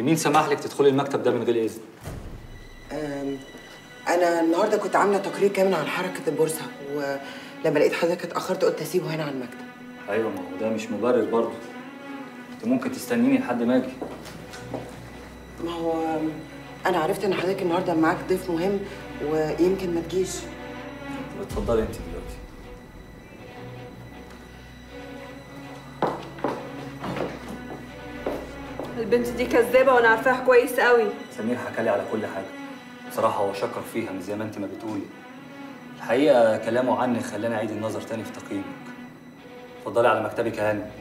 ومين سمح لك تدخلي المكتب ده من غير اذن أم، انا النهارده كنت عامله تقرير كامل عن حركه البورصه ولما لقيت حضرتك اتاخرت قلت اسيبه هنا على المكتب ايوه ما هو ده مش مبرر برضه انت ممكن تستنيني لحد ما اجي ما هو أم، انا عرفت ان حضرتك النهارده معاك ضيف مهم ويمكن ما تجيش طب اتفضلي انت دلوقتي البنت دي كذابه وانا عارفاها كويس قوي سمير حكى لي على كل حاجه بصراحه هو شكر فيها مش زي ما انت ما بتقولي الحقيقه كلامه عنك خلاني اعيد النظر تاني في تقييمك اتفضلي على مكتبك يا هاني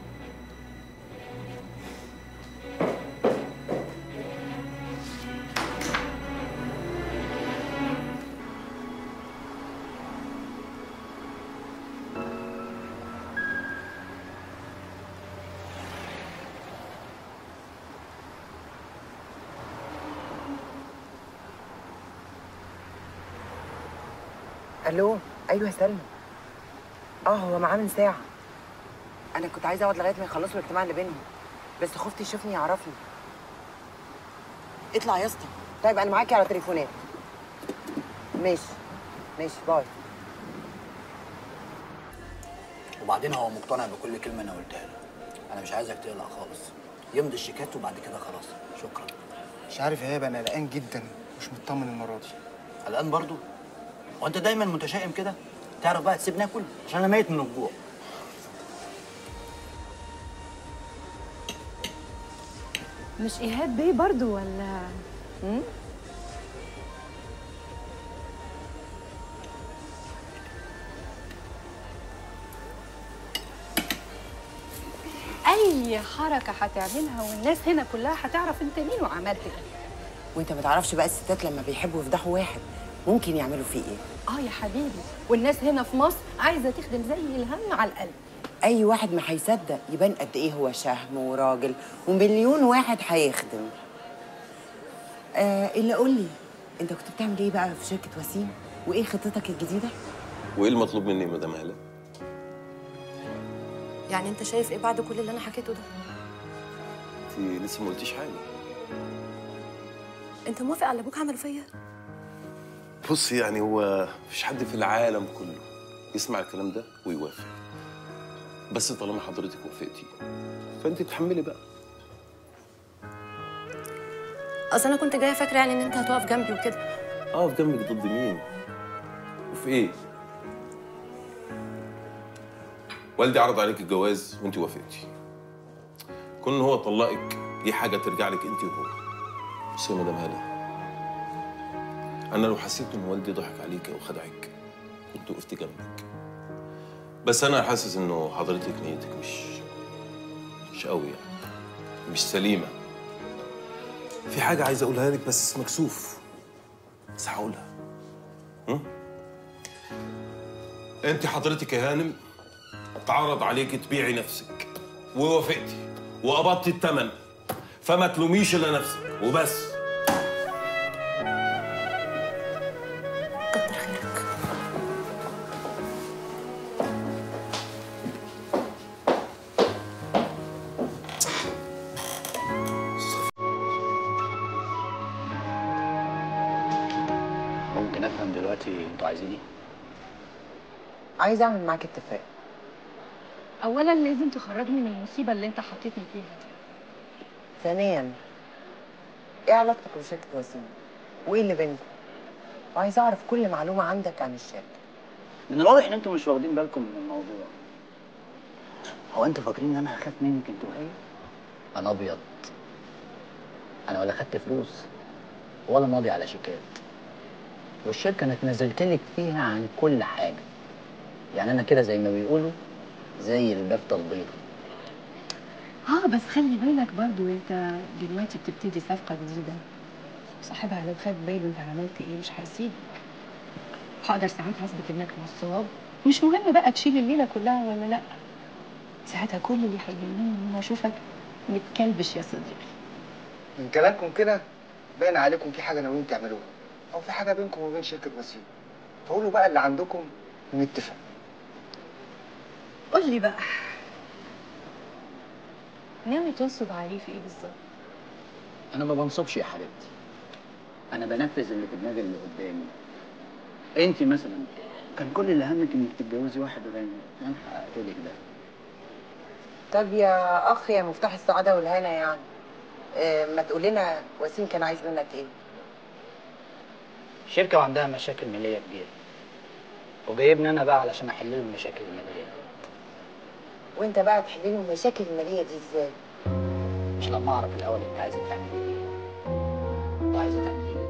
الو ايوه سلمى اه هو معاه من ساعه انا كنت عايزه اقعد لغايه ما يخلصوا الاجتماع اللي بينهم بس خفت يشوفني يعرفني اطلع يا اسطى طيب انا معاكي على تليفونات ماشي ماشي باي وبعدين هو مقتنع بكل كلمه انا قلتها له انا مش عايزك تقلق خالص يمضي الشيكات وبعد كده خلاص شكرا مش عارف يا هبه انا قلقان جدا مش مطمن المره دي قلقان برضو وانت دايما متشائم كده تعرف بقى تسيب ناكل عشان انا ميت من الجوع مش ايهاب بيه برضو ولا مم؟ اي حركه هتعملها والناس هنا كلها هتعرف انت مين وعملت ايه وانت ما تعرفش بقى الستات لما بيحبوا يفضحوا واحد ممكن يعملوا فيه ايه اه يا حبيبي والناس هنا في مصر عايزه تخدم زي الهم على القلب اي واحد ما هيصدق يبان قد ايه هو شهم وراجل ومليون واحد هيخدم آه الا قول لي انت كنت بتعمل ايه بقى في شركه وسيم وايه خطتك الجديده وايه المطلوب مني يا مدام هاله؟ يعني انت شايف ايه بعد كل اللي انا حكيته ده انت لسه ما قلتيش حاجه انت موافق على اللي ابوك عمله فيا بص يعني هو مفيش حد في العالم كله يسمع الكلام ده ويوافق بس طالما حضرتك وافقتي فانت تحملي بقى اصل انا كنت جايه فاكره يعني ان انت هتقف جنبي وكده اقف جنبك ضد مين؟ وفي ايه؟ والدي عرض عليك الجواز وانت وافقتي كون ان هو طلقك دي حاجه ترجع لك انت وهو بصي يا مدام هاله انا لو حسيت ان والدي ضحك عليك او خدعك كنت وقفت جنبك بس انا حاسس انه حضرتك نيتك مش مش قوي يعني مش سليمه في حاجه عايز اقولها لك بس مكسوف بس هقولها هم؟ انت حضرتك يا هانم اتعرض عليك تبيعي نفسك ووافقتي وقبضتي الثمن فما تلوميش الا نفسك وبس كتر خيرك ممكن افهم دلوقتي انتوا عايزين ايه عايزه اعمل معاك اتفاق اولا لازم تخرجني من المصيبه اللي انت حطيتني فيها دي ثانيا ايه علاقتك بشركه وسيم وايه اللي بينكم وعايزه اعرف كل معلومه عندك عن الشركه من الواضح ان انتوا مش واخدين بالكم من الموضوع هو انتوا فاكرين ان انا هخاف منك انتوا وهي انا ابيض انا ولا خدت فلوس ولا ماضي على شيكات والشركه انا اتنازلت لك فيها عن كل حاجه يعني انا كده زي ما بيقولوا زي البافته البيضاء اه بس خلي بالك برضو انت دلوقتي بتبتدي صفقه جديده صاحبها لو خد باله انت عملت ايه مش هيسيبك هقدر ساعتها اثبت انك نصاب مش مهم بقى تشيل الليله كلها ولا لا ساعتها كل اللي هيهمني ان انا اشوفك متكلبش يا صديقي من كلامكم كده باين عليكم في حاجه ناويين تعملوها او في حاجه بينكم وبين شركه وسيم فقولوا بقى اللي عندكم ونتفق قول لي بقى ناوي تنصب عليه في ايه بالظبط انا ما بنصبش يا حبيبتي انا بنفذ اللي في دماغي اللي قدامي انت مثلا كان كل اللي همك انك تتجوزي واحد غني انا حققت لك ده طب يا اخ يا مفتاح السعاده والهنا يعني آه ما تقول لنا وسيم كان عايز منك ايه الشركه وعندها مشاكل ماليه كبيره وجايبني انا بقى علشان احل لهم المشاكل الماليه وانت بقى تحل لي المشاكل الماليه دي ازاي مش لما اعرف الاول انت عايزه تعملي ايه وعايزه تعملي ايه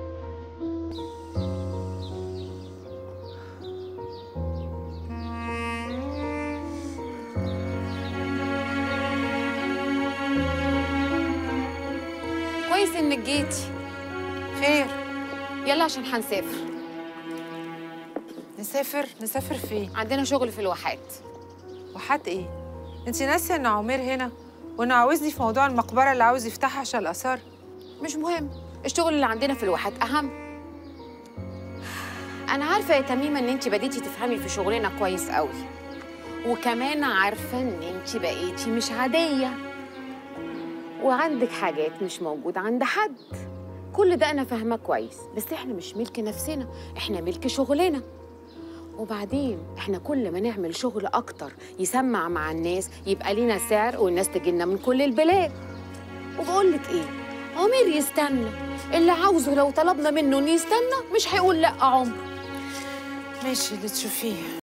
كويس انك جيتي خير يلا عشان هنسافر نسافر نسافر فين عندنا شغل في الواحات وحات ايه انت ناسيه ان عمير هنا وانه عاوزني في موضوع المقبره اللي عاوز يفتحها عشان الاثار مش مهم الشغل اللي عندنا في الواحات اهم انا عارفه يا تميمه ان انت بديتي تفهمي في شغلنا كويس قوي وكمان عارفه ان انت بقيتي مش عاديه وعندك حاجات مش موجوده عند حد كل ده انا فاهمه كويس بس احنا مش ملك نفسنا احنا ملك شغلنا وبعدين احنا كل ما نعمل شغل اكتر يسمع مع الناس يبقى لينا سعر والناس تجينا من كل البلاد وبقول لك ايه عمير يستنى اللي عاوزه لو طلبنا منه انه يستنى مش هيقول لا عمر ماشي اللي تشوفيه